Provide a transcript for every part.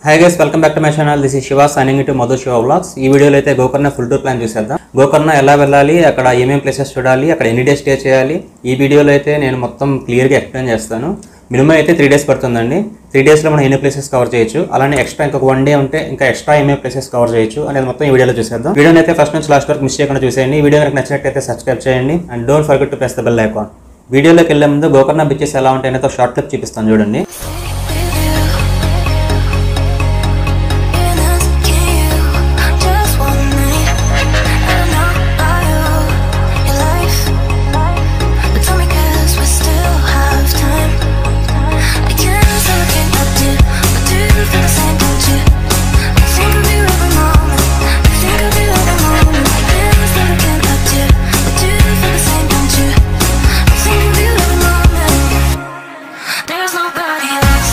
High guys welcome back to my channel this is Shiva signing to Madhu Shiva vlogs ఈ వీడియోలో అయితే Gokarna full tour plan చూసేద్దాం గోకర్ణ ఎలా వెళ్ళాలి అక్కడ ఏమేమి ప్లేసెస్ చూడాలి అక్కడ ఎన్ని డేస్ స్టే చేయాలి ఈ వీడియోలో అయితే నేను మొత్తం క్లియర్గా ఎక్స్ప్లెయిన్ చేస్తాను మినిమం అయితే త్రీ డేస్ పడుతుందండి త్రీ డేస్లో మనం ఎన్ని ప్లేసెస్ కవర్ చేయొచ్చు అలానే ఎక్స్ట్రా ఇంకొక వన్ డే ఉంటే ఇంకా ఎక్స్ట్రా ఏమేమి ప్లేసెస్ కవర్ చేయొచ్చు అనేది మొత్తం ఈ వీడియోలో చూసేద్దాం వీడియోని అయితే ఫస్ట్ నుంచి లాస్ట్ వరకు మిస్ చేయకుండా చూసేయండి ఈ వీడియో కనుక నచ్చినట్టయితే సబ్స్క్రైబ్ చేయండి and don't forget to press the bell icon వీడియోలోకి వెళ్ళే ముందు గోకర్ణ బీచెస్ ఎలా ఉంటాయనేది ఒక షార్ట్ క్లిప్ చూపిస్తాను చూడండి There's nobody else.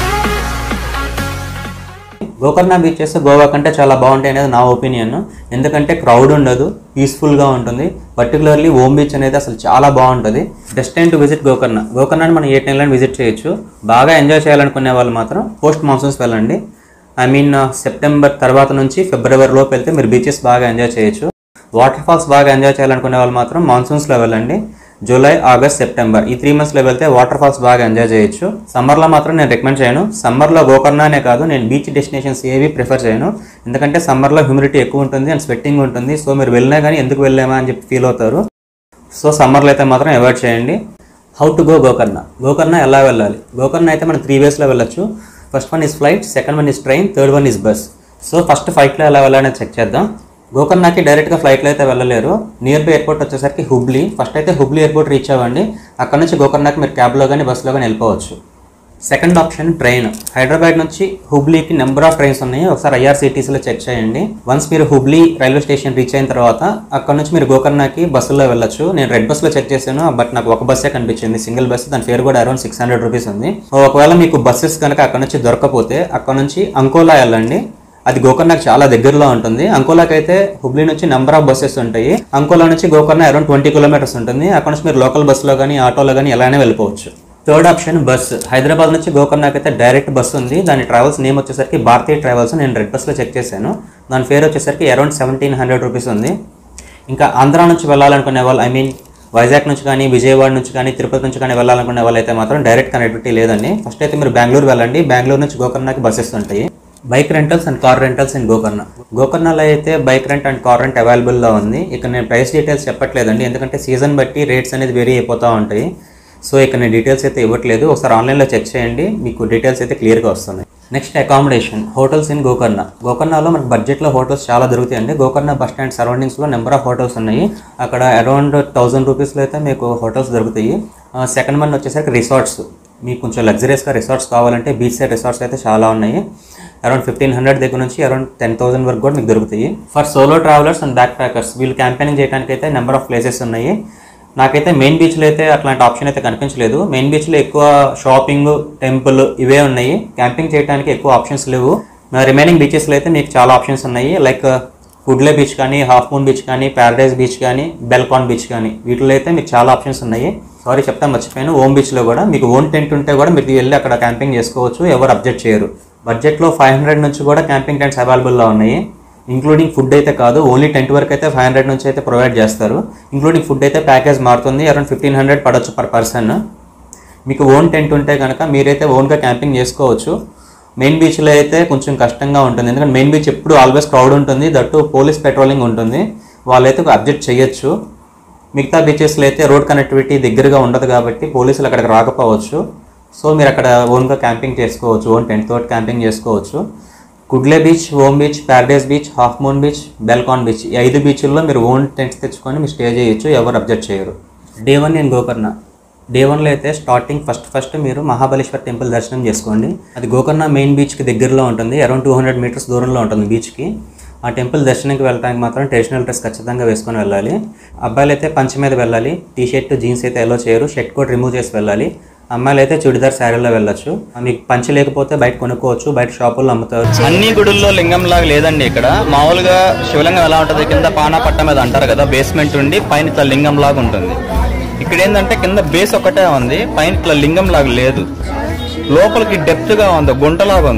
Gokarna beaches Goa కంటే చాలా బాగుంటాయి అనేది నా ఒపీనియన్ ఎందుకంటే క్రౌడ్ ఉండదు పీస్ఫుల్గా ఉంటుంది పర్టికులర్లీ ఓమ్ బీచ్ అనేది అసలు చాలా బాగుంటుంది best time to visit Gokarna గోకర్ణని మనం ఏ టైంలో విజిట్ చేయొచ్చు బాగా ఎంజాయ్ చేయాలనుకునే వాళ్ళు మాత్రం పోస్ట్ మాన్సూన్స్ వెళ్ళండి ఐ మీన్ సెప్టెంబర్ తర్వాత నుంచి ఫిబ్రవరి లోపు వెళ్తే మీరు బీచెస్ బాగా ఎంజాయ్ చేయొచ్చు వాటర్ ఫాల్స్ బాగా ఎంజాయ్ చేయాలనుకునే వాళ్ళు మాత్రం మాన్సూన్స్లో వెళ్ళండి జూలై ఆగస్ట్ సెప్టెంబర్ ఈ త్రీ మంత్స్లో వెళ్తే వాటర్ ఫాల్స్ బాగా ఎంజాయ్ చేయొచ్చు సమ్మర్లో మాత్రం నేను రికమెండ్ చేయను సమ్మర్లో గోకర్ణనే కాదు నేను బీచ్ డెస్టినేషన్స్ ఏవి ప్రిఫర్ చేయను ఎందుకంటే సమ్మర్లో హ్యూమిడిటీ ఎక్కువ ఉంటుంది అండ్ స్వెట్టింగ్ ఉంటుంది సో మీరు వెళ్ళినా కానీ ఎందుకు వెళ్ళామా అని చెప్పి ఫీల్ అవుతారు సో సమ్మర్లో అయితే మాత్రం అవాయిడ్ చేయండి how to go Gokarna Gokarna ఎలా వెళ్ళాలి గోకర్ణ అయితే మనం త్రీ వేస్లో వెళ్ళొచ్చు first one is flight second one is train third one is bus so first ఫ్లైట్లో ఎలా వెళ్ళాలని చెక్ చేద్దాం గోకర్ణకి డైరెక్ట్గా ఫ్లైట్లో అయితే వెళ్ళలేరు నియర్ బై ఎయిర్పోర్ట్ వచ్చేసరికి హుబ్లీ ఫస్ట్ అయితే హుబ్లీ ఎయిర్పోర్ట్ రీచ్ అవ్వండి అక్కడ నుంచి గోకర్ణకి మీరు క్యాబ్లో కానీ బస్సులో కానీ వెళ్ళిపోవచ్చు సెకండ్ ఆప్షన్ ట్రైన్ హైదరాబాద్ నుంచి హుబ్లీకి నెంబర్ ఆఫ్ ట్రైన్స్ ఉన్నాయి ఒకసారి ఐఆర్సీటీసీలో చెక్ చేయండి వన్స్ మీరు హుబ్లీ రైల్వే స్టేషన్ రీచ్ అయిన తర్వాత అక్కడ నుంచి మీరు గోకర్ణకి బస్సులో వెళ్ళొచ్చు నేను రెడ్ బస్సులో చెక్ చేశాను బట్ నాకు ఒక బస్సే కనిపించింది సింగిల్ బస్ దాని ఫేర్ కూడా అరౌండ్ సిక్స్ హండ్రెడ్ రూపీస్ ఉంది ఒకవేళ మీకు బస్సెస్ కనుక అక్కడ నుంచి దొరకపోతే అక్కడ నుంచి అంకోలా వెళ్ళండి అది గోకర్ణకి చాలా దగ్గరలో ఉంటుంది అంకోలాకి అయితే హుబ్లీ నుంచి నెంబర్ ఆఫ్ బస్సెస్ ఉంటాయి అంకోలా నుంచి గోకర్ణ అరౌండ్ ట్వంటీ కిలోమీటర్స్ ఉంటుంది అక్కడ నుంచి మీరు లోకల్ బస్సులో కానీ ఆటోలో కానీ ఎలానే వెళ్ళిపోవచ్చు థర్డ్ ఆప్షన్ బస్ హైదరాబాద్ నుంచి గోకర్ణకి అయితే డైరెక్ట్ బస్ ఉంది దాని ట్రావెల్స్ నేమ్ వచ్చేసరికి భారతీయ ట్రావెల్స్ నేను రెడ్ బస్లో చెక్ చేశాను దాని ఫేర్ వచ్చేసరికి అరౌండ్ సెవెంటీన్ హండ్రెడ్ రూపీస్ ఉంది ఇంకా ఆంధ్ర నుంచి వెళ్ళాలనుకునే వాళ్ళు ఐ మీన్ వైజాగ్ నుంచి కానీ విజయవాడ నుంచి కానీ తిరుపతి నుంచి కానీ వెళ్ళాలనుకునే వాళ్ళు అయితే మాత్రం డైరెక్ట్ కనెక్టివిటీ లేదండి ఫస్ట్ అయితే మీరు బెంగళూరు వెళ్ళండి బెంగళూరు నుంచి గోకర్ణకి బస్సెస్ ఉంటాయి bike rentals and car rentals in Gokarna గోకర్ణలో అయితే bike rent and car rent అవైలబుల్లో ఉంది ఇక్కడ నేను ప్రైస్ డీటెయిల్స్ చెప్పట్లేదండి ఎందుకంటే సీజన్ బట్టి రేట్స్ అనేది వేరీ అయిపోతూ ఉంటాయి సో ఇక్కడ నేను డీటెయిల్స్ అయితే ఇవ్వట్లేదు ఒకసారి ఆన్లైన్లో చెక్ చేయండి మీకు డీటెయిల్స్ అయితే క్లియర్గా వస్తుంది next accommodation hotels in Gokarna గోకర్ణలో మనకు బడ్జెట్లో హోటల్స్ చాలా దొరుకుతాయండి గోకర్ణ బస్ స్టాండ్ సరౌండింగ్స్లో నెంబర్ ఆఫ్ హోటల్స్ ఉన్నాయి అక్కడ అరౌండ్ థౌసండ్ రూపీస్లో అయితే మీకు హోటల్స్ దొరుకుతాయి సెకండ్ వన్ వచ్చేసరికి రిసార్ట్స్ మీకు కొంచెం లగ్జరియస్గా రిసార్ట్స్ కావాలంటే బీచ్ సైడ్ రిసార్ట్స్ అయితే చాలా ఉన్నాయి అరౌండ్ ఫిఫ్టీన్ హండ్రెడ్ దగ్గర నుంచి అరౌండ్ టెన్ థౌసండ్ వరకు కూడా మీకు దొరుకుతాయి for solo travellers and backpackers వీళ్ళు క్యాంపెయినింగ్ చేయడానికి అయితే నెంబర్ ఆఫ్ ప్లేసెస్ ఉన్నాయి నాకైతే మెయిన్ బీచ్లో అయితే అట్లాంటి ఆప్షన్ అయితే కనిపించలేదు మెయిన్ బీచ్లో ఎక్కువ షాపింగ్ టెంపుల్ ఇవే ఉన్నాయి క్యాంపింగ్ చేయడానికి ఎక్కువ ఆప్షన్స్ లేవు రిమైనింగ్ బీచెస్లో అయితే మీకు చాలా ఆప్షన్స్ ఉన్నాయి లైక్ కుడ్లే బీచ్ కానీ హాఫ్ మూన్ బీచ్ కానీ ప్యారడైజ్ బీచ్ కానీ బెల్కాన్ బీచ్ కానీ వీటిలో అయితే మీకు చాలా ఆప్షన్స్ ఉన్నాయి సారీ చెప్తా మర్చిపోయాను ఓమ్ బీచ్లో కూడా మీకు ఓన్ టెంట్ ఉంటే కూడా మీరు వెళ్ళి అక్కడ క్యాంపింగ్ చేసుకోవచ్చు ఎవరు అబ్జెక్ట్ చేయరు బడ్జెట్లో ఫైవ్ హండ్రెడ్ నుంచి కూడా క్యాంపింగ్ టెంట్స్ అవైలబుల్లో ఉన్నాయి ఇంక్లూడింగ్ ఫుడ్ అయితే కాదు ఓన్లీ టెంట్ వరకు అయితే ఫైవ్ హండ్రెడ్ నుంచి అయితే ప్రొవైడ్ చేస్తారు ఇంక్లూడింగ్ ఫుడ్ అయితే ప్యాకేజ్ మారుతుంది అరౌండ్ ఫిఫ్టీన్ హండ్రెడ్ పడవచ్చు పర్ పర్సన్ మీకు ఓన్ టెంట్ ఉంటే కనుక మీరైతే ఓన్గా క్యాంపింగ్ చేసుకోవచ్చు మెయిన్ బీచ్లో అయితే కొంచెం కష్టంగా ఉంటుంది ఎందుకంటే మెయిన్ బీచ్ ఎప్పుడు ఆల్వేస్ క్రౌడ్ ఉంటుంది దట్టు పోలీస్ పెట్రోలింగ్ ఉంటుంది వాళ్ళైతే అబ్జెక్ట్ చేయొచ్చు మిగతా బీచెస్లో అయితే రోడ్ కనెక్టివిటీ దగ్గరగా ఉండదు కాబట్టి పోలీసులు అక్కడికి రాకపోవచ్చు సో మీరు అక్కడ ఓన్గా క్యాంపింగ్ చేసుకోవచ్చు ఓన్ టెంట్ తోటి క్యాంపింగ్ చేసుకోవచ్చు Kudle beach Om beach paradise beach half moon beach Belekan beach ఈ ఐదు బీచ్ల్లో మీరు ఓన్ టెంట్స్ తెచ్చుకొని మీరు స్టే చేయొచ్చు ఎవరు అబ్జెక్ట్ చేయరు డే వన్ నేను గోకర్ణ డే వన్లో అయితే స్టార్టింగ్ ఫస్ట్ ఫస్ట్ మీరు మహాబలేశ్వర్ టెంపుల్ దర్శనం చేసుకోండి అది గోకర్ణ మెయిన్ బీచ్కి దగ్గరలో ఉంటుంది అరౌండ్ టూ హండ్రెడ్ మీటర్స్ దూరంలో ఉంటుంది బీచ్కి ఆ టెంపుల్ దర్శనానికి వెళ్ళడానికి మాత్రం ట్రెడిషనల్ డ్రెస్ ఖచ్చితంగా వేసుకొని వెళ్ళాలి అబ్బాయిలు అయితే పంచ మీద వెళ్ళాలి టీ షర్ట్ జీన్స్ అయితే ఎల్లో చేయరు షర్ట్ కోట్ రిమూవ్ చేసి వెళ్ళాలి అమ్మాయిలు అయితే చుడిదార్ శారీలో వెళ్ళొచ్చు మీకు పంచి లేకపోతే బయట కొనుక్కోవచ్చు బయట షాపుల్లో అమ్ముతారు అన్ని గుడుల్లో లింగం లాగా లేదండి ఇక్కడ మామూలుగా శివలింగం ఎలా ఉంటది కింద పానా పట్ట మీద అంటారు కదా బేస్మెంట్ ఉండి పైన ఇట్లా లింగం లాగా ఉంటుంది ఇక్కడ ఏంటంటే కింద బేస్ ఒకటే ఉంది పైన ఇట్లా లింగం లాగా లేదు లోపలికి డెప్త్ గా ఉంది గుంటలాగా ఉంది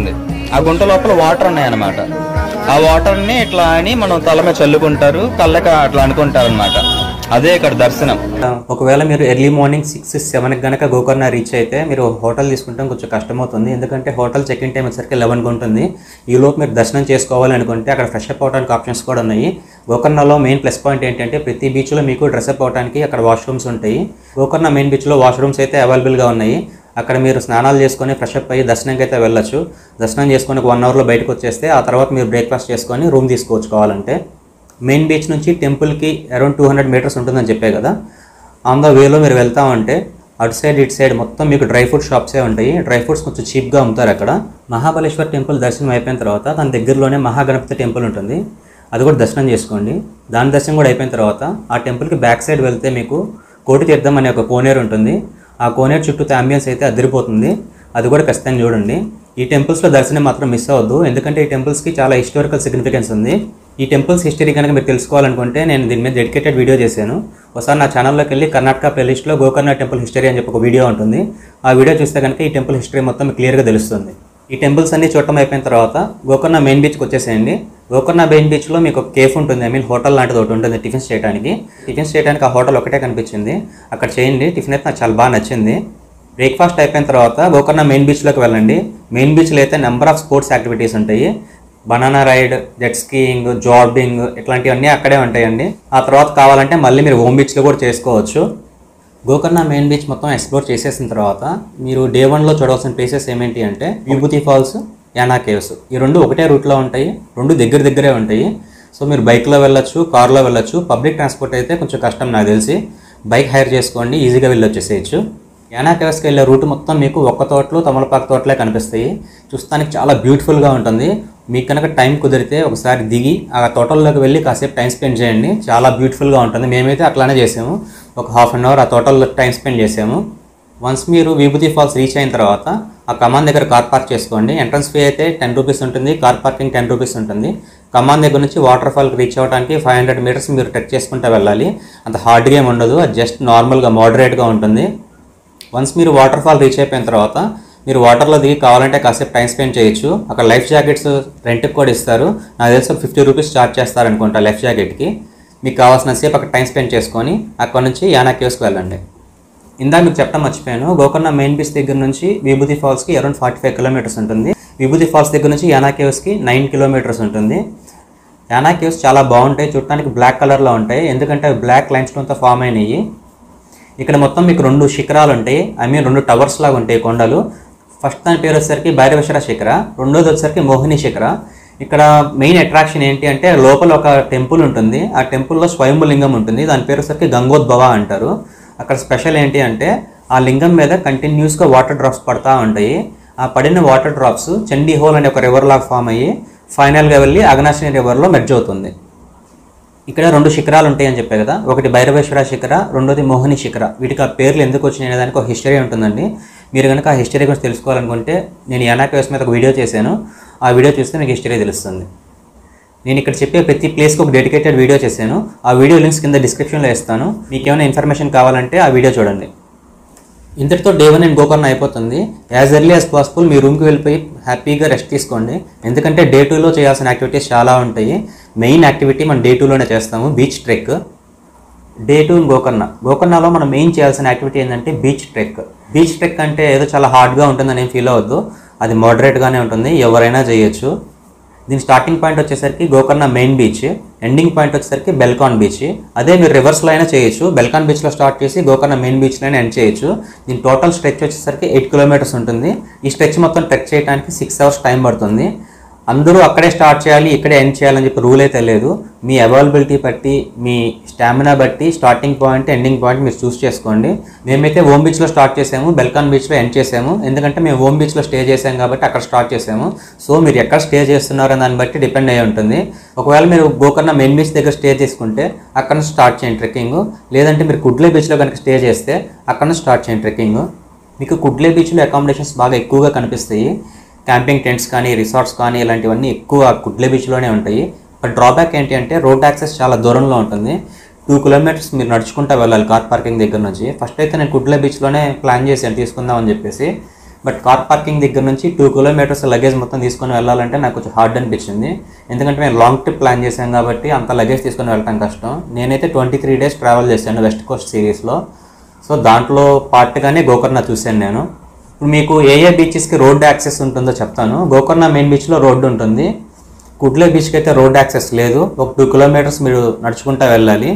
ఆ గుంట లోపల వాటర్ ఉన్నాయన్నమాట ఆ వాటర్ని ఇట్లా అని మనం తల మీద చల్లుకుంటారు కళ్ళకి అట్లా అనుకుంటారు అనమాట అదే ఇక్కడ దర్శనం ఒకవేళ మీరు ఎర్లీ మార్నింగ్ సిక్స్ సెవెన్కి కనుక గోకర్ణ రీచ్ అయితే మీరు హోటల్ తీసుకుంటాం కొంచెం కష్టమవుతుంది ఎందుకంటే హోటల్ చెక్ ఇన్ టైం వచ్చేసరికి లెవెన్కి ఉంటుంది ఈలోపు మీరు దర్శనం చేసుకోవాలి అనుకుంటే అక్కడ ఫ్రెష్ అప్ అవడానికి ఆప్షన్స్ కూడా ఉన్నాయి గోకర్ణలో మెయిన్ ప్లస్ పాయింట్ ఏంటంటే ప్రతి బీచ్లో మీకు డ్రెస్ అప్ అవడానికి అక్కడ వాష్రూమ్స్ ఉంటాయి గోకర్ణ మెయిన్ బీచ్లో వాష్రూమ్స్ అయితే అవైలబుల్గా ఉన్నాయి అక్కడ మీరు స్నానాలు చేసుకొని ఫ్రెష్ అప్ అయ్యి దర్శనంకి అయితే వెళ్ళొచ్చు దర్శనం చేసుకొని ఒక వన్ అవర్లో బయటకు వచ్చేస్తే ఆ తర్వాత మీరు బ్రేక్ఫాస్ట్ చేసుకొని రూమ్ తీసుకోవచ్చు కావాలంటే మెయిన్ బీచ్ నుంచి టెంపుల్కి అరౌండ్ టూ హండ్రెడ్ మీటర్స్ ఉంటుందని చెప్పే కదా ఆన్ ద వేలో మీరు వెళ్తా ఉంటే అటు సైడ్ ఇటు సైడ్ మొత్తం మీకు డ్రై ఫ్రూట్ షాప్సే ఉంటాయి డ్రై ఫ్రూట్స్ కొంచెం చీప్గా అమ్ముతారు అక్కడ మహాబలేశ్వర్ టెంపుల్ దర్శనం అయిపోయిన తర్వాత దాని దగ్గరలోనే మహాగణపతి టెంపుల్ ఉంటుంది అది కూడా దర్శనం చేసుకోండి దాని దర్శనం కూడా అయిపోయిన తర్వాత ఆ టెంపుల్కి బ్యాక్ సైడ్ వెళ్తే మీకు కోటి తీర్థం అనే ఒక కోనేరు ఉంటుంది ఆ కోనేరు చుట్టూ అంబియన్స్ అయితే అదిరిపోతుంది అది కూడా ఖచ్చితంగా చూడండి ఈ టెంపుల్స్లో దర్శనం మాత్రం మిస్ అవ్వద్దు ఎందుకంటే ఈ టెంపుల్స్కి చాలా హిస్టారికల్ సిగ్నిఫికెన్స్ ఉంది ఈ టెంపుల్స్ హిస్టరీ కనుక మీరు తెలుసుకోవాలనుకుంటే నేను దీని మీద డెడికేటెడ్ వీడియో చేశాను ఒకసారి నా ఛానల్లోకి వెళ్ళి కర్ణాటక ప్లేలిస్ట్లో గోకర్ణ టెంపుల్ హిస్టరీ అని చెప్పి ఒక వీడియో ఉంటుంది ఆ వీడియో చూస్తే కనుక ఈ టెంపుల్ హిస్టరీ మొత్తం మీకు క్లియర్గా తెలుస్తుంది ఈ టెంపుల్స్ అన్ని చూడటం అయిపోయిన తర్వాత గోకర్ణ మెయిన్ బీచ్కి వచ్చేసేయండి గోకర్ణ మెయిన్ బీచ్లో మీకు ఒక కేఫ్ ఉంటుంది ఐ మీన్ హోటల్ లాంటిది ఒకటి ఉంటుంది టిఫిన్స్ చేయడానికి టిఫిన్స్ చేయడానికి ఆ హోటల్ ఒకటే కనిపించింది అక్కడ చేయండి టిఫిన్ అయితే నాకు చాలా బాగా నచ్చింది బ్రేక్ఫాస్ట్ అయిపోయిన తర్వాత గోకర్ణ మెయిన్ బీచ్లోకి వెళ్ళండి మెయిన్ బీచ్లో అయితే నెంబర్ ఆఫ్ స్పోర్ట్స్ యాక్టివిటీస్ ఉంటాయి banana ride jet skiing zorbing ఇట్లాంటివన్నీ అక్కడే ఉంటాయండి ఆ తర్వాత కావాలంటే మళ్ళీ మీరు హోమ్ బీచ్లో కూడా చేసుకోవచ్చు గోకర్ణ మెయిన్ బీచ్ మొత్తం ఎక్స్ప్లోర్ చేసేసిన తర్వాత మీరు డే వన్లో చూడవలసిన ప్లేసెస్ ఏమేంటి అంటే విభూతి ఫాల్స్ యానా కేవ్స్ ఈ రెండు ఒకటే రూట్లో ఉంటాయి రెండు దగ్గర దగ్గరే ఉంటాయి సో మీరు బైక్లో వెళ్ళొచ్చు కార్లో వెళ్ళొచ్చు పబ్లిక్ ట్రాన్స్పోర్ట్ అయితే కొంచెం కష్టం నాకు తెలిసి బైక్ హైర్ చేసుకోండి ఈజీగా వెళ్ళి వచ్చేసేయచ్చు యానా కేవ్స్కి వెళ్ళే రూట్ మొత్తం మీకు ఒక్క తోటలు తమలపాకు తోటలే కనిపిస్తాయి చూస్తానికి చాలా బ్యూటిఫుల్గా ఉంటుంది మీకు కనుక టైం కుదిరితే ఒకసారి దిగి ఆ తోటల్లోకి వెళ్ళి కాసేపు టైం స్పెండ్ చేయండి చాలా బ్యూటిఫుల్గా ఉంటుంది మేమైతే అట్లానే చేసాము ఒక హాఫ్ అన్ అవర్ ఆ తోటల్లో టైం స్పెండ్ చేసాము వన్స్ మీరు విభూతి ఫాల్స్ రీచ్ అయిన తర్వాత ఆ కమాన్ దగ్గర కార్ పార్క్ చేసుకోండి ఎంట్రన్స్ ఫీ అయితే టెన్ రూపీస్ ఉంటుంది కార్ పార్కింగ్ టెన్ రూపీస్ ఉంటుంది కమాన్ దగ్గర నుంచి వాటర్ ఫాల్కి రీచ్ అవ్వడానికి ఫైవ్ హండ్రెడ్ మీటర్స్ మీరు ట్రెక్ చేసుకుంటూ వెళ్ళాలి అంత హార్డ్గా ఏమి ఉండదు అది జస్ట్ నార్మల్గా మోడరేట్గా ఉంటుంది వన్స్ మీరు వాటర్ ఫాల్ రీచ్ అయిపోయిన తర్వాత మీరు వాటర్లో దిగి కావాలంటే కాసేపు టైం స్పెండ్ చేయొచ్చు అక్కడ లైఫ్ జాకెట్స్ రెంట్కి కూడా ఇస్తారు నాకు తెలిసి ఫిఫ్టీ రూపీస్ ఛార్జ్ చేస్తారు అనుకుంటా లైఫ్ జాకెట్కి మీకు కావాల్సిన సేపు అక్కడ టైం స్పెండ్ చేసుకొని అక్కడ నుంచి యానా కేవ్స్కి వెళ్ళండి ఇందాక మీకు చెప్పడం మర్చిపోయాను గోకర్ణ మెయిన్ బీచ్ దగ్గర నుంచి విభూతి ఫాల్స్కి అరౌండ్ ఫార్టీ ఫైవ్ కిలోమీటర్స్ ఉంటుంది విభూతి ఫాల్స్ దగ్గర నుంచి యానా కేవ్స్కి నైన్ కిలోమీటర్స్ ఉంటుంది యానా కేవ్స్ చాలా బాగుంటాయి చూడటానికి బ్లాక్ కలర్లో ఉంటాయి ఎందుకంటే అవి బ్లాక్ లైన్ స్టోన్తో ఫామ్ అయినాయి ఇక్కడ మొత్తం మీకు రెండు శిఖరాలు ఉంటాయి ఐ మీన్ రెండు టవర్స్ లాగా ఉంటాయి కొండలు ఫస్ట్ దాని పేరు వచ్చేసరికి భైరవేశ్వర శిఖర రెండోది వచ్చేసరికి మోహిని శిఖర ఇక్కడ మెయిన్ అట్రాక్షన్ ఏంటి అంటే లోపల ఒక టెంపుల్ ఉంటుంది ఆ టెంపుల్లో స్వయంభులింగం ఉంటుంది దాని పేరు వచ్చేసరికి గంగోద్భవ అంటారు అక్కడ స్పెషల్ ఏంటి అంటే ఆ లింగం మీద కంటిన్యూస్గా వాటర్ డ్రాప్స్ పడతా ఉంటాయి ఆ పడిన వాటర్ డ్రాప్స్ చండీ హోల్ అనే ఒక రివర్ లాగా ఫామ్ అయ్యి ఫైనల్గా వెళ్ళి అగనాశిని రివర్లో మెర్జ్ అవుతుంది ఇక్కడ రెండు శిఖరాలు ఉంటాయని చెప్పే కదా ఒకటి భైరవేశ్వర శిఖర రెండోది మోహిని శిఖర వీటికి ఆ పేర్లు ఎందుకు వచ్చినాయి అనే దానికి ఒక హిస్టరీ ఉంటుందండి మీరు కనుక ఆ హిస్టరీ గురించి తెలుసుకోవాలనుకుంటే నేను యానాక వేస్ మీద ఒక వీడియో చేశాను ఆ వీడియో చూస్తే మీకు హిస్టరీ తెలుస్తుంది నేను ఇక్కడ చెప్పే ప్రతి ప్లేస్కి ఒక డెడికేటెడ్ వీడియో చేశాను ఆ వీడియో లింక్స్ కింద డిస్క్రిప్షన్లో ఇస్తాను మీకు ఏమైనా ఇన్ఫర్మేషన్ కావాలంటే ఆ వీడియో చూడండి ఇంతటితో డే వన్ అండ్ గోకర్ణ అయిపోతుంది యాజ్ ఎర్లీ యాజ్ పాసిబుల్ మీ రూమ్కి వెళ్ళిపోయి హ్యాపీగా రెస్ట్ తీసుకోండి ఎందుకంటే డే టూలో చేయాల్సిన యాక్టివిటీస్ చాలా ఉంటాయి మెయిన్ యాక్టివిటీ మనం డే టూలోనే చేస్తాము beach trek day two Gokarna గోకర్ణలో మనం మెయిన్ చేయాల్సిన యాక్టివిటీ ఏంటంటే బీచ్ ట్రెక్ బీచ్ ట్రెక్ అంటే ఏదో చాలా హార్డ్గా ఉంటుందని ఏం ఫీల్ అవ్వద్దు అది మోడరేట్గానే ఉంటుంది ఎవరైనా చేయొచ్చు దీని స్టార్టింగ్ పాయింట్ వచ్చేసరికి Gokarna main beach ending point వచ్చేసరికి బెల్కాన్ బీచ్ అదే మీరు రివర్స్లో అయినా చేయొచ్చు బెల్కాన్ బీచ్లో స్టార్ట్ చేసి గోకర్ణ మెయిన్ బీచ్లో అయినా ఎండ్ చేయొచ్చు దీని టోటల్ స్ట్రెచ్ వచ్చేసరికి ఎయిట్ కిలోమీటర్స్ ఉంటుంది ఈ స్ట్రెచ్ మొత్తం ట్రెక్ చేయడానికి సిక్స్ అవర్స్ టైం పడుతుంది అందరూ అక్కడే స్టార్ట్ చేయాలి ఇక్కడే ఎండ్ చేయాలని చెప్పి రూల్ అయితే లేదు మీ అవైలబిలిటీ బట్టి మీ స్టామినా బట్టి స్టార్టింగ్ పాయింట్ ఎండింగ్ పాయింట్ మీరు చూస్ చేసుకోండి మేమైతే ఓమ్ బీచ్లో స్టార్ట్ చేసాము బెల్కాన్ బీచ్లో ఎండ్ చేసాము ఎందుకంటే మేము ఓమ్ బీచ్లో స్టే చేసాం కాబట్టి అక్కడ స్టార్ట్ చేసాము సో మీరు ఎక్కడ స్టే చేస్తున్నారో దాన్ని బట్టి డిపెండ్ అయి ఉంటుంది ఒకవేళ మీరు గోకర్ణ మెయిన్ బీచ్ దగ్గర స్టే చేసుకుంటే అక్కడ నుంచి స్టార్ట్ చేయండి ట్రెక్కింగ్ లేదంటే మీరు కుడ్లే బీచ్లో కనుక స్టే చేస్తే అక్కడ నుంచి స్టార్ట్ చేయండి ట్రెక్కింగ్ మీకు కుడ్లే బీచ్లో అకామిడేషన్స్ బాగా ఎక్కువగా కనిపిస్తాయి క్యాంపింగ్ టెంట్స్ కానీ రిసార్ట్స్ కానీ ఇలాంటివన్నీ ఎక్కువ కుడ్లే బీచ్లోనే ఉంటాయి బట్ డ్రాబ్యాక్ ఏంటి అంటే రోడ్ యాక్సెస్ చాలా దూరంలో ఉంటుంది టూ కిలోమీటర్స్ మీరు నడుచుకుంటూ వెళ్ళాలి కార్ పార్కింగ్ దగ్గర నుంచి ఫస్ట్ అయితే నేను కుడ్లే బీచ్లోనే ప్లాన్ చేశాను తీసుకుందామని చెప్పేసి బట్ కార్ పార్కింగ్ దగ్గర నుంచి టూ కిలోమీటర్స్ లగేజ్ మొత్తం తీసుకొని వెళ్ళాలంటే నాకు కొంచెం హార్డ్ అనిపించింది ఎందుకంటే మేము లాంగ్ ట్రిప్ ప్లాన్ చేశాం కాబట్టి అంత లగేజ్ తీసుకొని వెళ్ళటం కష్టం నేనైతే ట్వంటీ త్రీ డేస్ ట్రావెల్ చేశాను వెస్ట్ కోస్ట్ సిరీస్లో సో దాంట్లో పార్ట్గానే గోకర్ణ చూశాను నేను ఇప్పుడు మీకు ఏ ఏ బీచెస్కి రోడ్ యాక్సెస్ ఉంటుందో చెప్తాను గోకర్ణ మెయిన్ బీచ్లో రోడ్డు ఉంటుంది కుడ్లే బీచ్కి అయితే రోడ్ యాక్సెస్ లేదు ఒక టూ కిలోమీటర్స్ మీరు నడుచుకుంటూ వెళ్ళాలి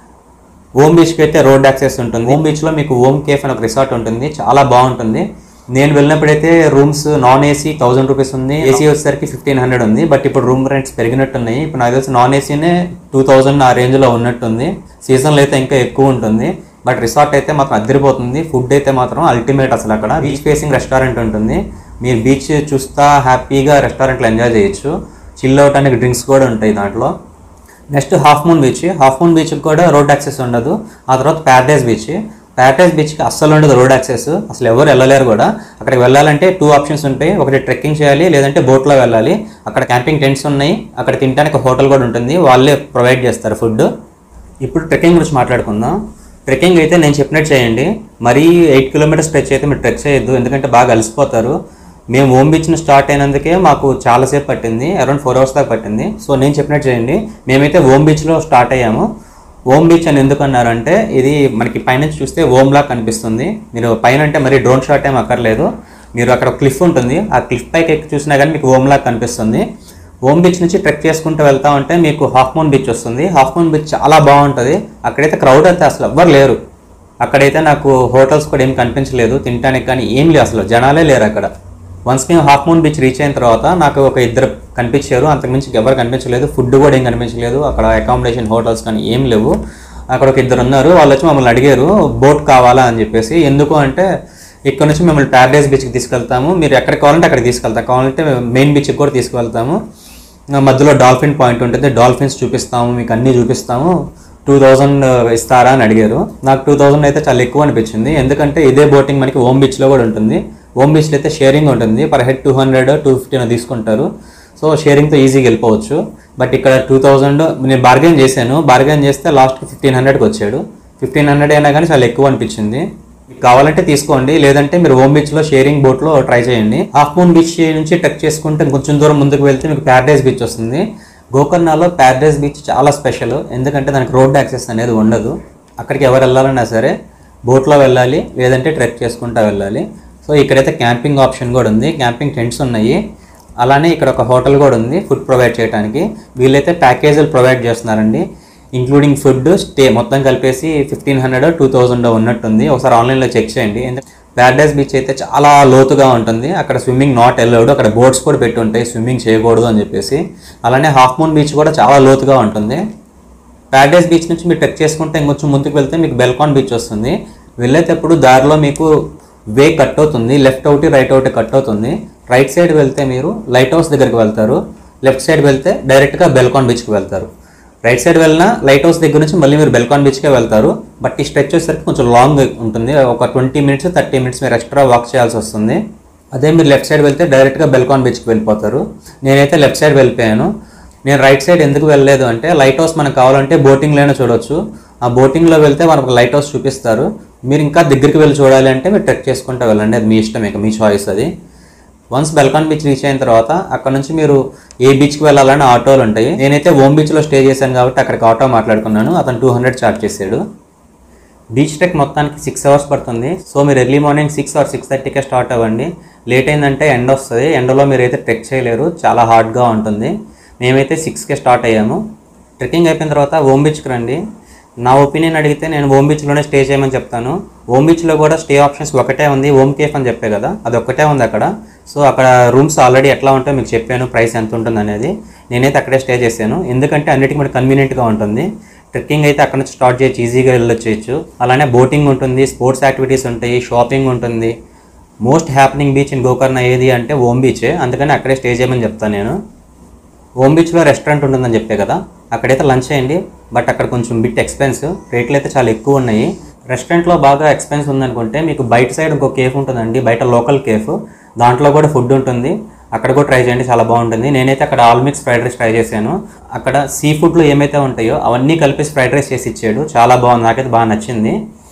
ఓమ్ బీచ్కి అయితే రోడ్ యాక్సెస్ ఉంటుంది ఓమ్ బీచ్లో మీకు ఓమ్ కేఫ్ అని ఒక రిసార్ట్ ఉంటుంది చాలా బాగుంటుంది నేను వెళ్ళినప్పుడైతే rooms non AC thousand rupees ఉంది ఏసీ వచ్చేసరికి ఫిఫ్టీన్ హండ్రెడ్ ఉంది బట్ ఇప్పుడు రూమ్ రెంట్స్ పెరిగినట్టున్నాయి ఇప్పుడు నాకు తెలిసి నాన్ ఏసీనే టూ థౌజండ్ ఆ రేంజ్లో ఉన్నట్టుంది సీజన్లో అయితే ఇంకా ఎక్కువ ఉంటుంది బట్ రిసార్ట్ అయితే మాత్రం అద్దరిపోతుంది ఫుడ్ అయితే మాత్రం అల్టిమేట్ అసలు అక్కడ బీచ్ ఫేసింగ్ రెస్టారెంట్ ఉంటుంది మీరు బీచ్ చూస్తా హ్యాపీగా రెస్టారెంట్లో ఎంజాయ్ చేయొచ్చు చిల్ అవటానికి డ్రింక్స్ కూడా ఉంటాయి దాంట్లో next half moon beach half moon బీచ్కి కూడా రోడ్ యాక్సెస్ ఉండదు ఆ తర్వాత ప్యారడైజ్ బీచ్ ప్యారడైజ్ బీచ్కి అస్సలు ఉండదు రోడ్ యాక్సెస్ అసలు ఎవరు వెళ్ళలేరు కూడా అక్కడికి వెళ్ళాలంటే టూ ఆప్షన్స్ ఉంటాయి ఒకటి ట్రెక్కింగ్ చేయాలి లేదంటే బోట్లో వెళ్ళాలి అక్కడ క్యాంపింగ్ టెంట్స్ ఉన్నాయి అక్కడ తినడానికి హోటల్ కూడా ఉంటుంది వాళ్ళే ప్రొవైడ్ చేస్తారు ఫుడ్ ఇప్పుడు ట్రెక్కింగ్ గురించి మాట్లాడుకుందాం ట్రెక్కింగ్ అయితే నేను చెప్పినట్టు చేయండి మరీ ఎయిట్ కిలోమీటర్స్ స్ట్రెచ్ అయితే మీరు ట్రెక్ చేయొద్దు ఎందుకంటే బాగా అలసిపోతారు మేము ఓమ్ బీచ్ని స్టార్ట్ అయినందుకే మాకు చాలాసేపు పట్టింది అరౌండ్ ఫోర్ అవర్స్ దాకా పట్టింది సో నేను చెప్పినట్టు చేయండి మేమైతే ఓమ్ బీచ్లో స్టార్ట్ అయ్యాము ఓమ్ బీచ్ అని ఎందుకు అన్నారంటే ఇది మనకి పైనుంచి చూస్తే ఓమ్ లాగా కనిపిస్తుంది మీరు పైన అంటే మరి డ్రోన్ షాట్ ఏం అక్కర్లేదు మీరు అక్కడ క్లిఫ్ ఉంటుంది ఆ క్లిఫ్ పైకి ఎక్కి చూసినా కానీ మీకు ఓమ్ లాగా కనిపిస్తుంది ఓమ్ బీచ్ నుంచి ట్రెక్ చేసుకుంటూ వెళ్తా ఉంటే మీకు హాఫ్ మూన్ బీచ్ వస్తుంది హాఫ్ మూన్ బీచ్ చాలా బాగుంటుంది అక్కడైతే క్రౌడ్ అయితే అసలు ఎవ్వరు లేరు అక్కడైతే నాకు హోటల్స్ కూడా ఏం కనిపించలేదు తినడానికి కానీ ఏం లేవు అసలు జనాలే లేరు అక్కడ వన్స్ మేము హాఫ్ మూన్ బీచ్ రీచ్ అయిన తర్వాత నాకు ఒక ఇద్దరు కనిపించారు అంతకుమించి ఎవరు కనిపించలేదు ఫుడ్ కూడా ఏం కనిపించలేదు అక్కడ అకామిడేషన్ హోటల్స్ కానీ ఏం లేవు అక్కడ ఒక ఇద్దరు ఉన్నారు వాళ్ళు వచ్చి మమ్మల్ని అడిగారు బోట్ కావాలా అని చెప్పేసి ఎందుకు అంటే ఇక్కడ నుంచి మిమ్మల్ని ప్యారడైజ్ బీచ్కి తీసుకెళ్తాము మీరు ఎక్కడికి కావాలంటే అక్కడికి తీసుకెళ్తాం కావాలంటే మెయిన్ బీచ్కి కూడా తీసుకువెళ్తాము ఆ మధ్యలో డాల్ఫిన్ పాయింట్ ఉంటుంది డాల్ఫిన్స్ చూపిస్తాము మీకు అన్నీ చూపిస్తాము టూ థౌజండ్ ఇస్తారా అని అడిగారు నాకు టూ థౌజండ్ అయితే చాలా ఎక్కువ అనిపించింది ఎందుకంటే ఇదే బోటింగ్ మనకి ఓమ్ బీచ్లో కూడా ఉంటుంది ఓమ్ బీచ్లో అయితే షేరింగ్ ఉంటుంది per head two hundred two fifteen తీసుకుంటారు సో షేరింగ్తో ఈజీగా వెళ్ళిపోవచ్చు బట్ ఇక్కడ టూ థౌజండ్ నేను బార్గెన్ చేశాను బార్గెన్ చేస్తే లాస్ట్కి ఫిఫ్టీన్ హండ్రెడ్కి వచ్చాడు ఫిఫ్టీన్ హండ్రెడ్ అయినా కానీ చాలా ఎక్కువ అనిపించింది మీకు కావాలంటే తీసుకోండి లేదంటే మీరు ఓమ్ బీచ్లో షేరింగ్ బోట్లో ట్రై చేయండి హాఫ్ మూన్ బీచ్ నుంచి టచ్ చేసుకుంటే కొంచెం దూరం ముందుకు వెళ్తే మీకు ప్యారడైజ్ బీచ్ వస్తుంది గోకర్ణలో ప్యారడైజ్ బీచ్ చాలా స్పెషల్ ఎందుకంటే దానికి రోడ్ యాక్సెస్ అనేది ఉండదు అక్కడికి ఎవరు వెళ్ళాలన్నా సరే బోట్లో వెళ్ళాలి లేదంటే ట్రెక్ చేసుకుంటూ వెళ్ళాలి సో ఇక్కడైతే క్యాంపింగ్ ఆప్షన్ కూడా ఉంది క్యాంపింగ్ టెంట్స్ ఉన్నాయి అలానే ఇక్కడ ఒక హోటల్ కూడా ఉంది ఫుడ్ ప్రొవైడ్ చేయడానికి వీళ్ళైతే ప్యాకేజీలు ప్రొవైడ్ చేస్తున్నారండి ఇంక్లూడింగ్ ఫుడ్ స్టే మొత్తం కలిపేసి ఫిఫ్టీన్ హండ్రెడ్ టూ థౌజండ్ ఉన్నట్టుంది ఒకసారి ఆన్లైన్లో చెక్ చేయండి ప్యారడైజ్ బీచ్ అయితే చాలా లోతుగా ఉంటుంది అక్కడ స్విమ్మింగ్ నాట్ వెళ్ళాడు అక్కడ బోట్స్ కూడా పెట్టి ఉంటాయి స్విమ్మింగ్ చేయకూడదు అని చెప్పేసి అలానే హాఫ్ మూన్ బీచ్ కూడా చాలా లోతుగా ఉంటుంది ప్యారడైజ్ బీచ్ నుంచి మీరు టెక్ చేసుకుంటే ఇంకొంచెం ముందుకు వెళ్తే మీకు బెల్కాన్ బీచ్ వస్తుంది వెళ్ళేటప్పుడు దారిలో మీకు వే కట్ అవుతుంది లెఫ్ట్ ఒకటి రైట్ ఒకటి కట్ అవుతుంది రైట్ సైడ్ వెళ్తే మీరు లైట్ హౌస్ దగ్గరికి వెళ్తారు లెఫ్ట్ సైడ్ వెళ్తే డైరెక్ట్గా బెల్కాన్ బీచ్కి వెళ్తారు రైట్ సైడ్ వెళ్ళినా లైట్ హౌస్ దగ్గర నుంచి మళ్ళీ మీరు బెల్కాన్ బీచ్కే వెళ్తారు బట్ ఈ స్ట్రెచ్ వచ్చేసరికి కొంచెం లాంగ్ ఉంటుంది ఒక ట్వంటీ మినిట్స్ థర్టీ మినిట్స్ మీరు ఎక్స్ట్రా వాక్ చేయాల్సి వస్తుంది అదే మీరు లెఫ్ట్ సైడ్ వెళ్తే డైరెక్ట్గా బెల్కాన్ బీచ్కి వెళ్ళిపోతారు నేనైతే లెఫ్ట్ సైడ్ వెళ్ళిపోయాను నేను రైట్ సైడ్ ఎందుకు వెళ్ళలేదు అంటే లైట్ హౌస్ మనకు కావాలంటే బోటింగ్లోనే చూడొచ్చు ఆ బోటింగ్లో వెళ్తే మనకు లైట్ హౌస్ చూపిస్తారు మీరు ఇంకా దగ్గరికి వెళ్ళి చూడాలి అంటే మీరు ట్రెక్ చేసుకుంటూ వెళ్ళండి అది మీ ఇష్టం ఇక మీ చాయిస్ అది వన్స్ బెల్కాన్ బీచ్ రీచ్ అయిన తర్వాత అక్కడ నుంచి మీరు ఏ బీచ్కి వెళ్ళాలని ఆటోలు ఉంటాయి నేనైతే ఓమ్ బీచ్లో స్టే చేశాను కాబట్టి అక్కడికి ఆటో మాట్లాడుకున్నాను అతను టూ హండ్రెడ్ ఛార్జ్ చేశాడు బీచ్ ట్రెక్ మొత్తానికి సిక్స్ అవర్స్ పడుతుంది సో మీరు early morning six or six థర్టీకే స్టార్ట్ అవ్వండి లేట్ అయిందంటే ఎండ వస్తుంది ఎండలో మీరు అయితే ట్రెక్ చేయలేరు చాలా హార్డ్గా ఉంటుంది మేమైతే సిక్స్కే స్టార్ట్ అయ్యాము ట్రెక్కింగ్ అయిపోయిన తర్వాత ఓమ్ బీచ్కి రండి నా ఒపీనియన్ అడిగితే నేను ఓమ్ బీచ్లోనే స్టే చేయమని చెప్తాను ఓమ్ బీచ్లో కూడా స్టే ఆప్షన్స్ ఒకటే ఉంది ఓమ్ కేఫ్ అని చెప్పే కదా అది ఒక్కటే ఉంది అక్కడ సో అక్కడ రూమ్స్ ఆల్రెడీ ఎట్లా ఉంటాయో మీకు చెప్పాను ప్రైస్ ఎంత ఉంటుంది అనేది నేనైతే అక్కడే స్టే చేశాను ఎందుకంటే అన్నిటికీ మనకి కన్వీనియంట్గా ఉంటుంది ట్రెక్కింగ్ అయితే అక్కడ నుంచి స్టార్ట్ చేయొచ్చు ఈజీగా వెళ్ళొచ్చు అలానే బోటింగ్ ఉంటుంది స్పోర్ట్స్ యాక్టివిటీస్ ఉంటాయి షాపింగ్ ఉంటుంది most happening beach in Gokarna ఏది అంటే ఓమ్ బీచే అందుకని అక్కడే స్టే చేయమని చెప్తాను నేను ఓమ్ బీచ్లో రెస్టారెంట్ ఉంటుందని చెప్పే కదా అక్కడైతే లంచ్ చేయండి బట్ అక్కడ కొంచెం బిట్ ఎక్స్పెన్సివ్ రేట్లు అయితే చాలా ఎక్కువ ఉన్నాయి రెస్టారెంట్లో బాగా ఎక్స్పెన్స్ ఉందనుకుంటే మీకు బయట సైడ్ ఇంకో కేఫ్ ఉంటుందండి బయట లోకల్ కేఫ్ దాంట్లో కూడా ఫుడ్ ఉంటుంది అక్కడ కూడా ట్రై చేయండి చాలా బాగుంటుంది నేనైతే అక్కడ all mix fried rice try చేశాను అక్కడ సీ ఫుడ్లో ఏమైతే ఉంటాయో అవన్నీ కలిపి ఫ్రైడ్ రైస్ చేసి ఇచ్చాడు చాలా బాగుంది నాకైతే బాగా నచ్చింది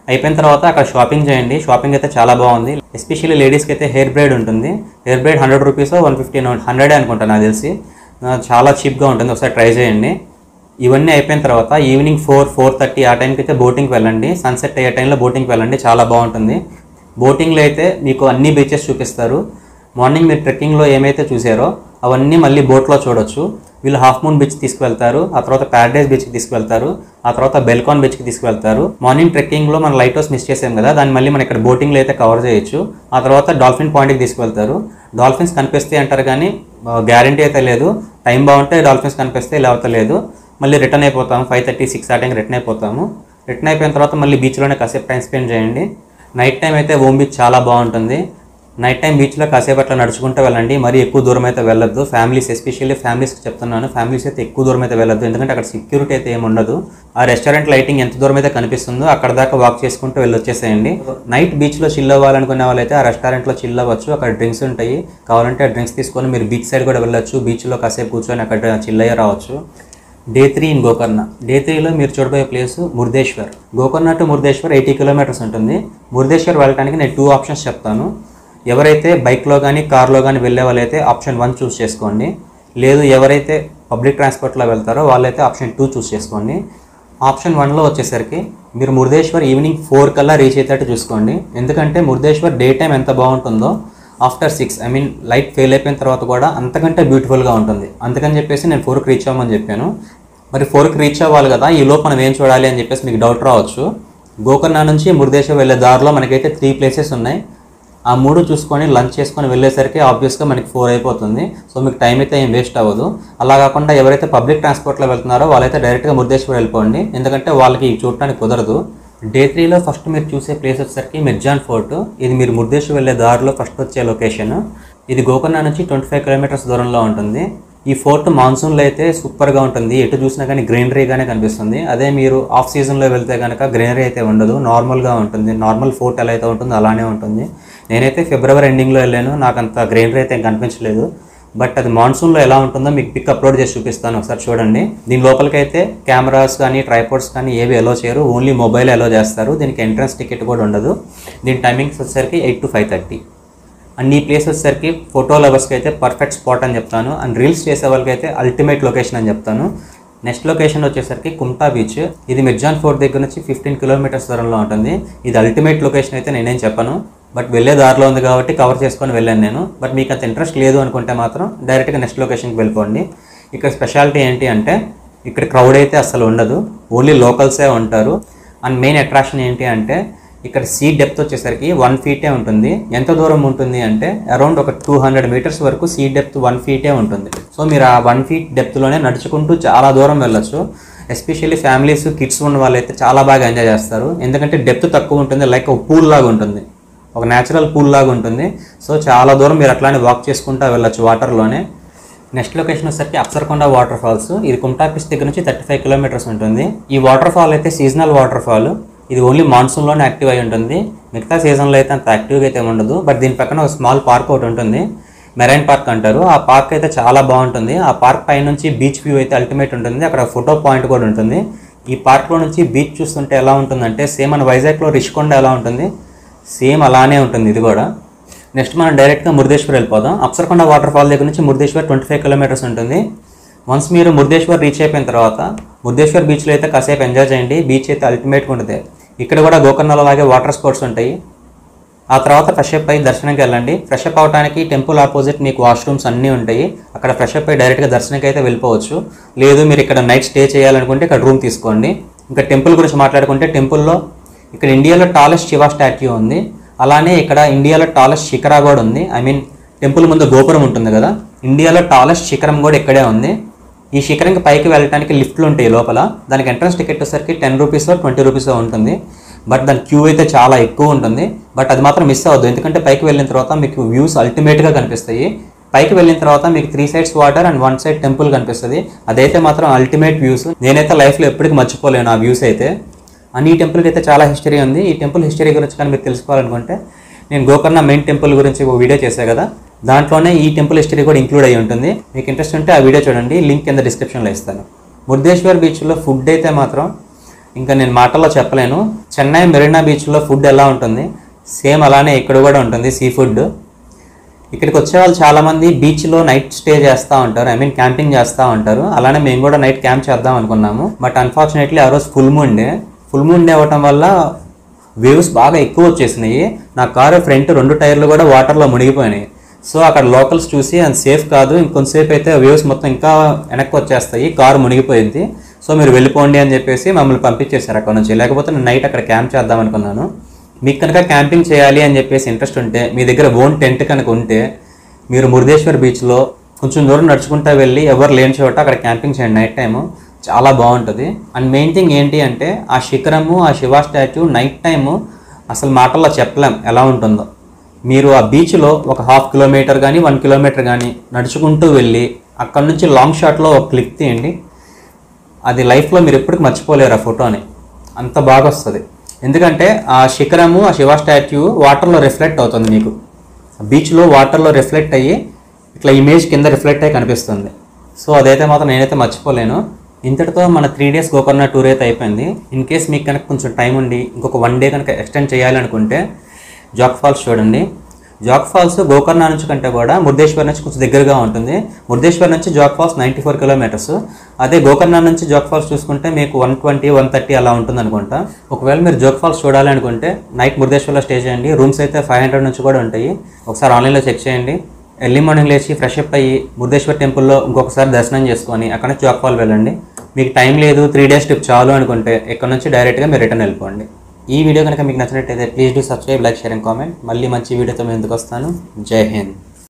అయిపోయిన తర్వాత అక్కడ షాపింగ్ చేయండి షాపింగ్ అయితే చాలా బాగుంది ఎస్పెషల్లీ లేడీస్కి అయితే హెయిర్ బ్రైడ్ ఉంటుంది hair braid hundred rupees one fifteen హండ్రెడే అనుకుంటాను నాకు తెలిసి ఆ, చాలా చీప్గా ఉంటుంది ఒకసారి ట్రై చేయండి ఇవన్నీ అయిపోయిన తర్వాత ఈవినింగ్ ఫోర్ ఫోర్ థర్టీ ఆ టైంకి అయితే బోటింగ్కి వెళ్ళండి సన్సెట్ అయ్యే టైంలో బోటింగ్కి వెళ్ళండి చాలా బాగుంటుంది బోటింగ్లో అయితే మీకు అన్ని బీచెస్ చూపిస్తారు మార్నింగ్ మీరు ట్రెక్కింగ్లో ఏమైతే చూసారో అవన్నీ మళ్ళీ బోట్లో చూడొచ్చు వీళ్ళు హాఫ్ మూన్ బీచ్ తీసుకువెళ్తారు ఆ తర్వాత ప్యారడైజ్ బీచ్కి తీసుకువెళ్తారు ఆ తర్వాత బెల్కాన్ బీచ్కి తీసుకువెళ్తారు మార్నింగ్ ట్రెక్కింగ్లో మన లైట్ హౌస్ మిస్ చేసాం కదా దాన్ని మళ్ళీ మనం ఇక్కడ బోటింగ్లో అయితే కవర్ చేయొచ్చు ఆ తర్వాత డాల్ఫిన్ పాయింట్కి తీసుకువెళ్తారు డాల్ఫిన్స్ కనిపిస్తాయి అంటారు కానీ గ్యారంటీ అయితే లేదు టైం బాగుంటే డాల్ఫిన్స్ కనిపిస్తాయి లేకపోతే లేదు మళ్ళీ రిటర్న్ అయిపోతాము ఫైవ్ థర్టీ సిక్స్ ఆ టైంకి రిటర్న్ అయిపోతాము రిటర్న్ అయిపోయిన తర్వాత మళ్ళీ బీచ్లోనే కాసేపు టైం స్పెండ్ చేయండి నైట్ టైం అయితే ఓమ్ బీచ్ చాలా బాగుంటుంది నైట్ టైం బీచ్లో కాసేపు అట్లా నడుచుకుంటూ వెళ్ళండి మరీ ఎక్కువ దూరం అయితే వెళ్ళొద్దు ఫ్యామిలీస్ ఎస్పెషల్లీ ఫ్యామిలీస్కి చెప్తున్నాను ఫ్యామిలీస్ అయితే ఎక్కువ దూరం అయితే వెళ్ళొద్దు ఎందుకంటే అక్కడ సెక్యూరిటీ అయితే ఏమి ఉండదు ఆ రెస్టారెంట్ లైటింగ్ ఎంత దూరం అయితే కనిపిస్తుందో అక్కడ దాకా వాక్ చేసుకుంటూ వెళ్ళొచ్చేసేయండి నైట్ బీచ్లో చిల్ అవ్వాలనుకునే వాళ్ళైతే ఆ రెస్టారెంట్లో చిల్ అవ్వచ్చు అక్కడ డ్రింక్స్ ఉంటాయి కావాలంటే ఆ డ్రింక్స్ తీసుకొని మీరు బీచ్ సైడ్ కూడా వెళ్ళొచ్చు బీచ్లో కాసేపు కూర్చొని అక్కడ చిల్ అయ్యి రావచ్చు day three in Gokarna day త్రీలో మీరు చూడబోయే place Murdeshwar Gokarna to Murdeshwar eighty kilometres ఉంటుంది ముర్దేశ్వర్ వెళ్ళడానికి నేను టూ ఆప్షన్స్ చెప్తాను ఎవరైతే బైక్లో కానీ కార్లో కానీ వెళ్ళే వాళ్ళైతే ఆప్షన్ వన్ చూస్ చేసుకోండి లేదు ఎవరైతే పబ్లిక్ ట్రాన్స్పోర్ట్లో వెళ్తారో వాళ్ళైతే ఆప్షన్ టూ చూస్ చేసుకోండి ఆప్షన్ వన్లో వచ్చేసరికి మీరు ముర్దేశ్వర్ ఈవినింగ్ ఫోర్ కల్లా రీచ్ అయ్యేటట్టు చూసుకోండి ఎందుకంటే ముర్దేశ్వర్ డే టైం ఎంత బాగుంటుందో after six I mean light fail అయిపోయిన తర్వాత కూడా అంతకంటే బ్యూటిఫుల్గా ఉంటుంది అందుకని చెప్పేసి నేను ఫోర్కి రీచ్ అవ్వమని చెప్పాను మరి ఫోర్కి రీచ్ అవ్వాలి కదా ఈ లోపు మనం ఏం చూడాలి అని చెప్పేసి మీకు డౌట్ రావచ్చు గోకర్ణ నుంచి మురుదేశ్వర్ వెళ్ళే దారిలో మనకైతే త్రీ ప్లేసెస్ ఉన్నాయి ఆ మూడు చూసుకొని లంచ్ చేసుకొని వెళ్ళేసరికి ఆబ్వియస్గా మనకి ఫోర్ అయిపోతుంది సో మీకు టైం అయితే ఏం వేస్ట్ అవ్వదు అలా కాకుండా ఎవరైతే పబ్లిక్ ట్రాన్స్పోర్ట్లో వెళ్తున్నారో వాళ్ళైతే డైరెక్ట్గా మురుదేశ్వర్ వెళ్ళిపోండి ఎందుకంటే వాళ్ళకి ఇవి చూడటానికి కుదరదు డే త్రీలో ఫస్ట్ మీరు చూసే ప్లేస్ వచ్చేసరికి మిర్జాన్ ఫోర్ట్ ఇది మీరు మురుదేశ్వర్ వెళ్ళే దారిలో ఫస్ట్ వచ్చే లొకేషన్ ఇది గోకర్ణ నుంచి ట్వంటీ ఫైవ్ కిలోమీటర్స్ దూరంలో ఉంటుంది ఈ ఫోర్ట్ మాన్సూన్లో అయితే సూపర్గా ఉంటుంది ఎటు చూసినా కానీ గ్రీనరీగానే కనిపిస్తుంది అదే మీరు ఆఫ్ సీజన్లో వెళ్తే కనుక గ్రీనరీ అయితే ఉండదు నార్మల్గా ఉంటుంది నార్మల్ ఫోర్ట్ ఎలా అయితే ఉంటుందో అలానే ఉంటుంది నేనైతే ఫిబ్రవరి ఎండింగ్లో వెళ్ళాను నాకు అంత గ్రీనరీ అయితే ఏం కనిపించలేదు బట్ అది మాన్సూన్లో ఎలా ఉంటుందో మీకు పిక్ అప్లోడ్ చేసి చూపిస్తాను ఒకసారి చూడండి దీని లోపలికైతే కెమెరాస్ కానీ ట్రైపోర్ట్స్ కానీ ఏవి ఎలో చేయరు ఓన్లీ మొబైల్ ఎలో చేస్తారు దీనికి ఎంట్రన్స్ టికెట్ కూడా ఉండదు దీని టైమింగ్స్ వచ్చేసరికి eight to five thirty and ఈ ప్లేస్ వచ్చేసరికి ఫోటో లవర్స్కి అయితే పర్ఫెక్ట్ స్పాట్ అని చెప్తాను అండ్ రీల్స్ చేసే వాళ్ళకి అయితే అల్టిమేట్ లొకేషన్ అని చెప్తాను నెక్స్ట్ లొకేషన్ వచ్చేసరికి కుంటా బీచ్ ఇది మిర్జాన్ ఫోర్ట్ దగ్గర నుంచి ఫిఫ్టీన్ కిలోమీటర్స్ దూరంలో ఉంటుంది ఇది అల్టిమేట్ లొకేషన్ అయితే నేనేం చెప్పను బట్ వెళ్ళే దారిలో ఉంది కాబట్టి కవర్ చేసుకొని వెళ్ళాను నేను బట్ మీకు అంత ఇంట్రెస్ట్ లేదు అనుకుంటే మాత్రం డైరెక్ట్గా నెక్స్ట్ లొకేషన్కి వెళ్ళిపోండి ఇక్కడ స్పెషాలిటీ ఏంటి అంటే ఇక్కడ క్రౌడ్ అయితే అసలు ఉండదు ఓన్లీ లోకల్సే ఉంటారు అండ్ మెయిన్ అట్రాక్షన్ ఏంటి అంటే ఇక్కడ సీ డెప్త్ వచ్చేసరికి వన్ ఫీటే ఉంటుంది ఎంత దూరం ఉంటుంది అంటే అరౌండ్ ఒక టూ హండ్రెడ్ మీటర్స్ వరకు సీ డెప్త్ వన్ ఫీటే ఉంటుంది సో మీరు ఆ వన్ ఫీట్ డెప్త్లోనే నడుచుకుంటూ చాలా దూరం వెళ్ళొచ్చు ఎస్పెషల్లీ ఫ్యామిలీస్ కిడ్స్ ఉన్న వాళ్ళైతే చాలా బాగా ఎంజాయ్ చేస్తారు ఎందుకంటే డెప్త్ తక్కువ ఉంటుంది లైక్ ఒక పూల్ లాగా ఉంటుంది ఒక న్యాచురల్ పూల్ లాగా ఉంటుంది సో చాలా దూరం మీరు అట్లానే వాక్ చేసుకుంటూ వెళ్ళొచ్చు వాటర్లోనే నెక్స్ట్ లొకేషన్ వచ్చేసరికి అప్సర్కొండ వాటర్ ఫాల్స్ ఇది కుంటాపిస్ దగ్గర నుంచి థర్టీ ఫైవ్ కిలోమీటర్స్ ఉంటుంది ఈ వాటర్ ఫాల్ అయితే సీజనల్ వాటర్ ఫాల్ ఇది ఓన్లీ మాన్సూన్లోనే యాక్టివ్ అయి ఉంటుంది మిగతా సీజన్లో అయితే అంత యాక్టివ్గా అయితే ఉండదు బట్ దీని పక్కన ఒక స్మాల్ పార్క్ ఒకటి ఉంటుంది మెరైన్ పార్క్ అంటారు ఆ పార్క్ అయితే చాలా బాగుంటుంది ఆ పార్క్ పై నుంచి బీచ్ వ్యూ అయితే అల్టిమేట్ ఉంటుంది అక్కడ ఫోటో పాయింట్ కూడా ఉంటుంది ఈ పార్క్లో నుంచి బీచ్ చూస్తుంటే ఎలా ఉంటుందంటే సేమ్ మన వైజాగ్లో రిషికొండ ఎలా ఉంటుంది సేమ్ అలానే ఉంటుంది ఇది కూడా నెక్స్ట్ మనం డైరెక్ట్గా మురుదేశ్వర్ వెళ్ళిపోదాం అప్సరకొండ వాటర్ ఫాల్ దగ్గర నుంచి మురుదేశ్వర్ ట్వంటీ ఫైవ్ కిలోమీటర్స్ ఉంటుంది వన్స్ మీరు మురుదేశ్వర్ రీచ్ అయిపోయిన తర్వాత మురుదేశ్వర్ బీచ్లో అయితే కాసేపు ఎంజాయ్ చేయండి బీచ్ అయితే అల్టిమేట్గా ఉంటుంది ఇక్కడ కూడా గోకర్ణలో లాగే వాటర్ స్పోర్ట్స్ ఉంటాయి ఆ తర్వాత ఫ్రెష్ అప్ అయ్యి దర్శనంకి వెళ్ళండి ఫ్రెష్ అప్ అవడానికి టెంపుల్ ఆపోజిట్ మీకు వాష్రూమ్స్ అన్నీ ఉంటాయి అక్కడ ఫ్రెష్ అప్ అయ్యి డైరెక్ట్గా దర్శనంకి అయితే వెళ్ళిపోవచ్చు లేదు మీరు ఇక్కడ నైట్ స్టే చేయాలనుకుంటే ఇక్కడ రూమ్ తీసుకోండి ఇంకా టెంపుల్ గురించి మాట్లాడుకుంటే టెంపుల్లో ఇక్కడ ఇండియాలో టాలెస్ట్ శివ స్టాట్యూ ఉంది అలానే ఇక్కడ ఇండియాలో టాలెస్ట్ శిఖరా కూడా ఉంది ఐ మీన్ టెంపుల్ ముందు గోపురం ఉంటుంది కదా ఇండియాలో టాలెస్ట్ శిఖరం కూడా ఇక్కడే ఉంది ఈ శిఖరంకి పైకి వెళ్ళడానికి లిఫ్ట్లు ఉంటాయి లోపల దానికి ఎంట్రన్స్ టికెట్ వచ్చేసరికి టెన్ రూపీస్ ట్వంటీ రూపీస్ ఉంటుంది బట్ దాని క్యూ అయితే చాలా ఎక్కువ ఉంటుంది బట్ అది మాత్రం మిస్ అవ్వద్దు ఎందుకంటే పైకి వెళ్ళిన తర్వాత మీకు వ్యూస్ అల్టిమేట్గా కనిపిస్తాయి పైకి వెళ్ళిన తర్వాత మీకు three sides water and one side temple కనిపిస్తుంది అదైతే మాత్రం అల్టిమేట్ వ్యూస్ నేనైతే లైఫ్లో ఎప్పటికీ మర్చిపోలేను ఆ వ్యూస్ అయితే అండ్ ఈ టెంపుల్కి అయితే చాలా హిస్టరీ ఉంది ఈ టెంపుల్ హిస్టరీ గురించి కానీ మీరు తెలుసుకోవాలనుకుంటే నేను గోకర్ణ మెయిన్ టెంపుల్ గురించి ఒక వీడియో చేశాను కదా దాంట్లోనే ఈ టెంపుల్ హిస్టరీ కూడా ఇంక్లూడ్ అయ్యి ఉంటుంది మీకు ఇంట్రెస్ట్ ఉంటే ఆ వీడియో చూడండి లింక్ కింద డిస్క్రిప్షన్లో ఇస్తాను ముర్దేశ్వర్ బీచ్లో ఫుడ్ అయితే మాత్రం ఇంకా నేను మాటల్లో చెప్పలేను చెన్నై మెరీనా బీచ్లో ఫుడ్ ఎలా ఉంటుంది సేమ్ అలానే ఇక్కడ కూడా ఉంటుంది సీ ఫుడ్ ఇక్కడికి వచ్చే వాళ్ళు చాలామంది బీచ్లో నైట్ స్టే చేస్తూ ఉంటారు ఐ మీన్ క్యాంపింగ్ చేస్తూ ఉంటారు అలానే మేము కూడా నైట్ క్యాంప్ చేద్దాం అనుకున్నాము బట్ అన్ఫార్చునేట్లీ ఆ రోజు full moon day full moon day అవ్వటం వల్ల వేవ్స్ బాగా ఎక్కువ వచ్చేసినాయి నా కారు ఫ్రంట్ రెండు టైర్లు కూడా వాటర్లో మునిగిపోయినాయి సో అక్కడ లోకల్స్ చూసి అది సేఫ్ కాదు ఇంకొంతసేపు అయితే వేవ్స్ మొత్తం ఇంకా వెనక్కి వచ్చేస్తాయి కారు మునిగిపోయింది సో మీరు వెళ్ళిపోండి అని చెప్పేసి మమ్మల్ని పంపించేశారు అక్కడ నుంచి లేకపోతే నేను నైట్ అక్కడ క్యాంప్ చేద్దాం అనుకున్నాను మీకు కనుక క్యాంపింగ్ చేయాలి అని చెప్పేసి ఇంట్రెస్ట్ ఉంటే మీ దగ్గర ఓన్ టెంట్ కనుక ఉంటే మీరు మురుదేశ్వర్ బీచ్లో కొంచెం దూరం నడుచుకుంటా వెళ్ళి ఎవరు లేని చోట అక్కడ క్యాంపింగ్ చేయండి నైట్ టైము చాలా బాగుంటుంది అండ్ మెయిన్ థింగ్ ఏంటి అంటే ఆ శిఖరము ఆ శివ స్టాచ్యూ నైట్ టైము అసలు మాటల్లో చెప్పలేం ఎలా ఉంటుందో మీరు ఆ బీచ్లో ఒక హాఫ్ కిలోమీటర్ కానీ వన్ కిలోమీటర్ కానీ నడుచుకుంటూ వెళ్ళి అక్కడ నుంచి లాంగ్ షాట్లో ఒక క్లిక్ తీయండి అది లైఫ్లో మీరు ఎప్పటికీ మర్చిపోలేరు ఆ ఫోటోని అంత బాగా వస్తుంది ఎందుకంటే ఆ శిఖరము ఆ శివ స్టాచ్యూ వాటర్లో రిఫ్లెక్ట్ అవుతుంది మీకు బీచ్లో వాటర్లో రిఫ్లెక్ట్ అయ్యి ఇట్లా ఇమేజ్ కింద రిఫ్లెక్ట్ అయ్యి కనిపిస్తుంది సో అదైతే మాత్రం నేనైతే మర్చిపోలేను ఇంతటితో మన త్రీ డేస్ గోకర్ణ టూర్ అయితే అయిపోయింది ఇన్ కేస్ మీకు కనుక కొంచెం టైం ఉండి ఇంకొక వన్ డే కనుక ఎక్స్టెండ్ చేయాలనుకుంటే జాక్ ఫాల్స్ చూడండి జాక్ ఫాల్స్ గోకర్ణ నుంచి కంటే కూడా ముర్దేశ్వర్ నుంచి కొంచెం దగ్గరగా ఉంటుంది ముర్దేశ్వర్ నుంచి Jog falls ninety four kilometres అదే గోకర్ణ నుంచి జాక్ ఫాల్స్ చూసుకుంటే మీకు వన్ ట్వంటీ వన్ థర్టీ అలా ఉంటుంది అనుకుంటా ఒకవేళ మీరు జోక్ ఫాల్స్ చూడాలి అనుకుంటే నైట్ ముర్దేశ్వర్లో స్టే చేయండి రూమ్స్ అయితే ఫైవ్ హండ్రెడ్ నుంచి కూడా ఉంటాయి ఒకసారి ఆన్లైన్లో చెక్ చేయండి ఎర్లీ మార్నింగ్ లేచి ఫ్రెష్ అప్ అయ్యి ముర్దేశ్వర్ టెంపుల్లో ఇంకొకసారి దర్శనం చేసుకొని అక్కడ నుంచి జాక్ ఫాల్ వెళ్ళండి మీకు టైం లేదు త్రీ డేస్ ట్రిప్ చాలు అనుకుంటే ఇక్కడ నుంచి డైరెక్ట్గా మీరు రిటర్న్ వెళ్ళిపోండి ఈ వీడియో కనుక మీకు నచ్చినట్టయితే please do subscribe like share and comment మళ్ళీ మంచి వీడియోతో మేము ఎందుకు వస్తాను జై హింద్